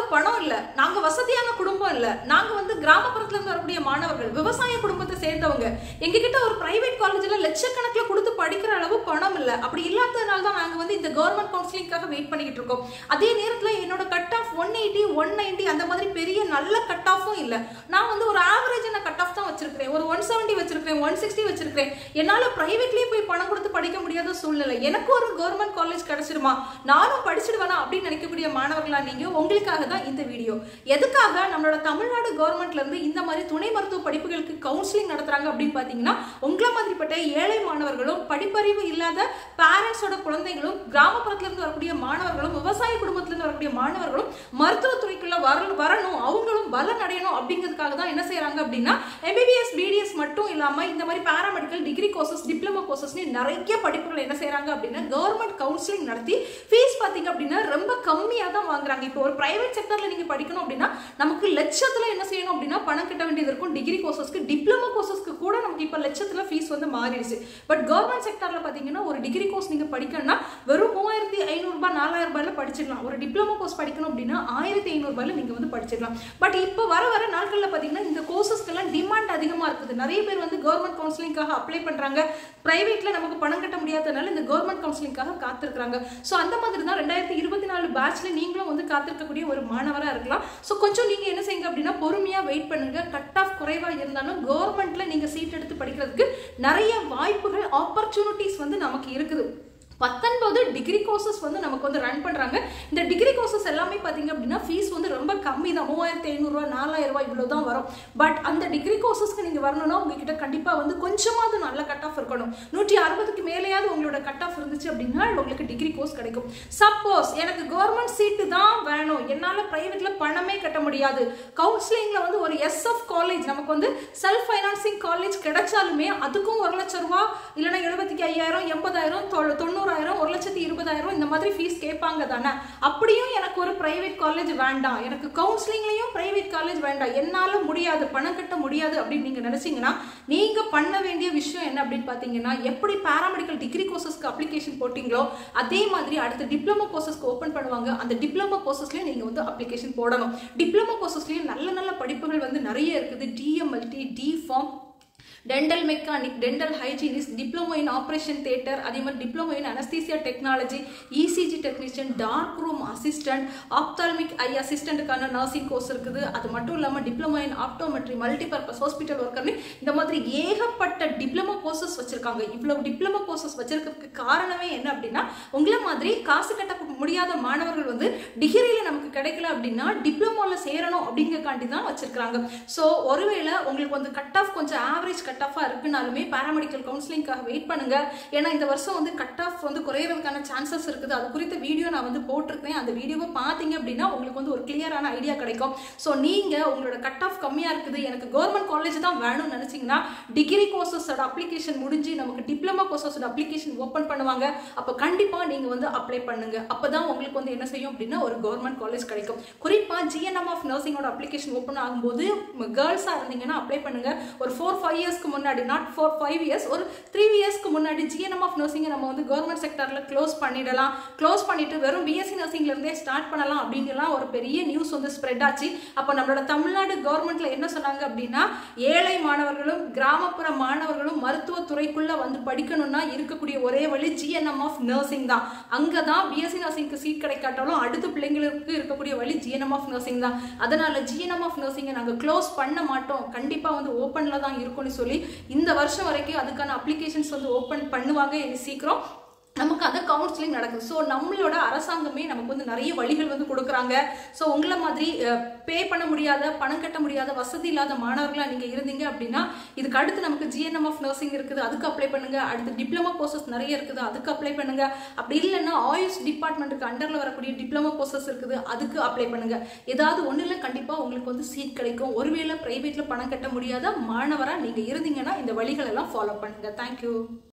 பணம் இல்ல நாங்க வசதியான குடும்பம் இல்ல நாங்க வந்து கிராமப்புறத்துல இருந்து வரக்கூடிய மாணவர்கள் விவசாய குடும்பத்தை சேர்ந்தவங்க எங்க கிட்ட ஒரு பிரைவேட் காலேஜ்ல லட்சக்கணக்கில் கொடுத்து படிக்கிற அளவு பணம் இல்ல அப்படி இல்லாததுனால தான் நாங்க வந்து இந்த கவர்மெண்ட் கவுன்சிலிங்காக வெயிட் பண்ணிக்கிட்டு இருக்கோம் அதே நேரத்துல என்னோட cut off one eighty one ninety அந்த மாதிரி பெரிய நல்ல கட் ஆஃபும் இல்ல நான் வந்து ஒரு ஆவரேஜ் கட் ஆஃப் தான் வச்சிருக்கிறேன் ஒரு ஒன் செவன்டி வச்சிருக்கேன் ஒன் சிக்ஸ்டி வச்சிருக்கேன் என்னால பிரைவேட்லயே போய் பணம் கொடுத்து படிக்க முடியாத சூழ்நிலை எனக்கு ஒரு கவர்மெண்ட் காலேஜ் கிடைச்சிருமா நானும் படிச்சிடுவேனா அப்படின்னு நினைக்கக்கூடிய மாணவர்களா நீங்க உங்களுக்காக தான் இந்த வீடியோ எதுக்காக நம்மளோட தமிழ்நாடு கவர்மெண்ட்ல இருந்து இந்த மாதிரி துணை மருத்துவ படிப்புகளுக்கு கவுன்சிலிங் நடத்துறாங்க அப்படின்னு பாத்தீங்கன்னா உங்களை மாதிரிப்பட்ட ஏழை மாணவர்களும் படிப்பறிவு இல்லாத பேரண்ட்ஸோட குழந்தைகளும் கிராமப்புறத்துல இருந்து வரக்கூடிய மாணவர்களும் விவசாய குடும்பத்துல இருந்து வரக்கூடிய மாணவர்களும் மருத்துவத்துறைக்குள்ள வர வரணும் அவங்களும் பலன் அடையணும் அப்படிங்கிறதுக்காக தான் என்ன செய்யறாங்க அப்படின்னா எம்பிபிஎஸ் பிடிஎஸ் மட்டும் இல்லாம இந்த மாதிரி பாராமெடிக்கல் டிகிரி கோர்சஸ் டிப்ளமோ கோர்சஸ்னு நிறைய படிப்புகள் என்ன செய்யறாங்க அப்படின்னா கவர்மெண்ட் கவுன்சிலிங் நடத்தி ஃபீஸ் பாத்தீங்க அப்படின்னா ரொம்ப கம்மியா தான் வாங்குறாங்க இப்போ ஒரு பிரைவேட் செக்டர்ல நீங்க படிக்கணும் அப்படின்னா நமக்கு லட்சத்துல என்ன செய்யணும் அப்படின்னா பணம் கட்ட வேண்டியது இருக்கும் டிகிரி கோர்சஸ்க்கு டிப்ளமோ கோர்சஸ்க்கு கூட நமக்கு இப்போ லட்சத்துல ஃபீஸ் வந்து மாறிடுச்சு பட் கவர்மெண்ட் செக்டர்ல பாத்தீங்கன்னா ஒரு டிகிரி கோர்ஸ் நீங்க படிக்கணும்னா வெறும் மூவாயிரத்தி ஐநூறு ரூபாய் நாலாயிரம் ரூபாயில படிச்சிடலாம் ஒரு டிப்ளமோ கோர்ஸ் படிக்கணும் அப்படின்னா ஆயிரத்தி ஐநூறு ரூபாயில நீங்க வந்து படிச்சிடலாம் பட் இப்போ வர வர நாட்கள்ல பாத்தீங்கன்னா இந்த கோர்சஸ்க்கெல்லாம் டிமாண்ட் அதிகமா இருக்குது நிறைய பேர் வந்து கவர்மெண்ட் கவுன்சிலிங்காக அப்ளை பண்றாங்க பிரைவேட்ல நமக்கு பணம் கட்ட முடியாதனால இந்த கவர்மெண்ட் கவுன்சிலிங்காக காத்திருக்காங்க ஸோ அந்த மாதிரி தான் ரெண்டாயிரத்தி இருபத்தி நாலு பேட்ச்ல நீங்களும் வந்து காத்திருக்கக்கூடிய ஒரு மாணவராக இருக்கலாம் ஸோ கொஞ்சம் நீங்க என்ன செய்யுங்க அப்படின்னா பொறுமையா வெயிட் பண்ணுங்க கட் ஆஃப் குறைவா இருந்தாலும் கவர்மெண்ட்ல நீங்க சீட் எடுத்து படிக்கிறதுக்கு நிறைய வாய்ப்புகள் ஆப்பர்ச்சுனிட்டிஸ் வந்து நமக்கு இருக்குது பத்தொன்பது டிகிரி கோர்சஸ் வந்து நமக்கு வந்து ரன் பண்றாங்க இந்த டிகிரி கோர்சஸ் எல்லாமே பாத்தீங்க அப்படின்னா ஃபீஸ் வந்து ரொம்ப கம்மி தான் மூவாயிரத்தி ஐநூறுரூவா நாலாயிரம் ரூபாய் இவ்வளோ தான் வரும் பட் அந்த டிகிரி கோர்சஸ்க்கு நீங்க வரணும்னா உங்ககிட்ட கண்டிப்பா வந்து கொஞ்சமாவது நல்ல கட் ஆஃப் இருக்கணும் நூற்றி அறுபதுக்கு மேலேயாவது உங்களோட கட் ஆஃப் இருந்துச்சு அப்படின்னா உங்களுக்கு டிகிரி கோர்ஸ் கிடைக்கும் சப்போஸ் எனக்கு கவர்மெண்ட் சீட்டு தான் வேணும் என்னால பிரைவேட்ல பணமே கட்ட முடியாது கவுன்சிலிங்ல வந்து ஒரு எஸ்எஃப் காலேஜ் நமக்கு வந்து செல்ஃப் ஃபைனான்சிங் காலேஜ் கிடைச்சாலுமே அதுக்கும் ஒரு லட்சம் ரூபா இல்லைன்னா எழுபத்தி ஐயாயிரம் எண்பதாயிரம் தொண்ணூறு தொண்ணூறாயிரம் ஒரு லட்சத்தி இருபதாயிரம் இந்த மாதிரி ஃபீஸ் கேட்பாங்க தானே அப்படியும் எனக்கு ஒரு பிரைவேட் காலேஜ் வேண்டாம் எனக்கு கவுன்சிலிங்லயும் பிரைவேட் காலேஜ் வேண்டாம் என்னால முடியாது பணம் கட்ட முடியாது அப்படின்னு நீங்க நினைச்சீங்கன்னா நீங்க பண்ண வேண்டிய விஷயம் என்ன அப்படின்னு பாத்தீங்கன்னா எப்படி பாராமெடிக்கல் டிகிரி கோர்சஸ்க்கு அப்ளிகேஷன் போட்டீங்களோ அதே மாதிரி அடுத்த டிப்ளமோ கோர்சஸ்க்கு ஓப்பன் பண்ணுவாங்க அந்த டிப்ளமோ கோர்சஸ்லயும் நீங்க வந்து அப்ளிகேஷன் போடணும் டிப்ளமோ கோர்சஸ்லயும் நல்ல நல்ல படிப்புகள் வந்து நிறைய இருக்குது DMLT D pharm dental mechanic dental hygienist diploma in operation theatre அதே மாதிரி diploma in anaesthesia technology ECG technician dark room assistant ophthalmic eye அசிஸ்டண்ட்டுக்கான நர்சிங் கோர்ஸ் இருக்குது அது மட்டும் இல்லாமல் diploma in optometry multipurpose hospital ஒர்க்கர்னு இந்த மாதிரி ஏகப்பட்ட டிப்ளமோ கோர்சஸ் வச்சிருக்காங்க இவ்வளவு டிப்ளமோ கோர்சஸ் வச்சிருக்கிறதுக்கு காரணமே என்ன அப்படின்னா உங்களை மாதிரி காசு கட்ட முடியாத மாணவர்கள் வந்து டிகிரியில நமக்கு கிடைக்கல அப்படின்னா டிப்ளமோல சேரணும் அப்படிங்கக்காண்டி தான் வச்சிருக்காங்க ஸோ ஒருவேளை உங்களுக்கு வந்து கட் ஆஃப் கொஞ்சம் ஆவரேஜ் கட் ஆஃபாக இருக்குனாலுமே பாராமெடிக்கல் கவுன்சிலிங்காக வெயிட் பண்ணுங்க ஏன்னா இந்த வருஷம் வந்து கட் ஆஃப் வந்து குறையறதுக்கான சான்சஸ் இருக்குது அது குறித்த வீடியோ நான் வந்து போட்டிருக்கேன் அந்த வீடியோவை பார்த்தீங்க அப்படின்னா உங்களுக்கு வந்து ஒரு கிளியரான ஐடியா கிடைக்கும் ஸோ நீங்க உங்களோட கட் ஆஃப் கம்மியா இருக்குது எனக்கு கவர்மெண்ட் காலேஜ் தான் வேணும்னு நினைச்சீங்கன்னா டிகிரி கோர்சஸோட அப்ளிகேஷன் முடிஞ்சு நமக்கு டிப்ளமோ கோர்சஸோட அப்ளிகேஷன் ஓப்பன் பண்ணுவாங்க அப்போ கண்டிப்பா நீங்க வந்து அப்ளை பண்ணுங்க அப்பதான் உங்களுக்கு வந்து என்ன செய்யும் அப்படின்னா ஒரு கவர்மெண்ட் காலேஜ் கிடைக்கும் குறிப்பா ஜிஎன்எம் ஆஃப் நர்சிங்கோட அப்ளிகேஷன் ஓப்பன் ஆகும்போது கேர்ள்ஸா இருந்தீங்கன்னா அப்ளை பண்ணுங்க ஒரு ஃபோர் ஃபைவ் இயர்ஸ்க்கு முன்னாடி நாட் ஃபோர் ஃபைவ் இயர்ஸ் ஒரு த்ரீ இயர்ஸ்க்கு முன்னாடி ஜிஎன்எம் ஆஃப் நர்சிங்கை நம்ம வந்து கவர்மெண்ட் செக்டர்ல க்ளோஸ் பண்ணிடலாம் க்ளோஸ் பண்ணிட்டு வெறும் பிஎஸ்சி நர்சிங்ல இருந்தே ஸ்டார்ட் பண்ணலாம் அப்படிங்கலாம் ஒரு பெரிய நியூஸ் வந்து ஸ்ப்ரெட் ஆச்சு அப்போ நம்மளோட தமிழ்நாடு கவர்மெண்ட்ல என்ன சொன்னாங்க அப்படின்னா ஏழை மாணவர்களும் கிராமப்புற மாணவர்களும் மருத்துவத்துறைக்குள்ள வந்து படிக்கணும்னா இருக்கக்கூடிய ஒரே வழி ஜிஎன்எம் ஆஃப் நர்சிங் தான் அங்கே தான் பிஎஸ்சி நர்சிங்க்கு சீட் கிடைக்காட்டாலும் அடுத்த பிள்ளைங்களுக்கு இருக்கக்கூடிய வழி ஜிஎன்எம் ஆஃப் நர்சிங் தான் அதனால ஜிஎன்எம் ஆஃப் நர்சிங்கை நாங்கள் க்ளோஸ் பண்ண மாட்டோம் கண்டிப்பாக வந்து ஓப்பனில் தான் இருக்கும்னு சொல்லி இந்த வருஷம் வரைக்கும் அதுக்கான அப்ளிகேஷன்ஸ் வந்து ஓப்பன் பண்ணுவாங்க இனி சீக்கிரம் நமக்கு அது கவுன்சிலிங் நடக்குது ஸோ நம்மளோட அரசாங்கமே நமக்கு வந்து நிறைய வழிகள் வந்து கொடுக்குறாங்க ஸோ உங்களை மாதிரி பே பண்ண முடியாத பணம் கட்ட முடியாத வசதி இல்லாத மாணவர்களாக நீங்கள் இருந்தீங்க அப்படின்னா இதுக்கு அடுத்து நமக்கு ஜிஎன்எம் ஆஃப் நர்சிங் இருக்குது அதுக்கு அப்ளை பண்ணுங்க அடுத்து டிப்ளமோ கோர்சஸ் நிறைய இருக்குது அதுக்கு அப்ளை பண்ணுங்க அப்படி இல்லைன்னா ஆயுஷ் டிபார்ட்மெண்ட்டுக்கு அண்டரில் வரக்கூடிய டிப்ளமோ கோர்சஸ் இருக்குது அதுக்கு அப்ளை பண்ணுங்க ஏதாவது ஒன்றில் கண்டிப்பாக உங்களுக்கு வந்து சீட் கிடைக்கும் ஒருவேளை ப்ரைவேட்டில் பணம் கட்ட முடியாத மாணவராக நீங்கள் இருந்தீங்கன்னா இந்த வழிகள் எல்லாம் ஃபாலோ பண்ணுங்க தேங்க்யூ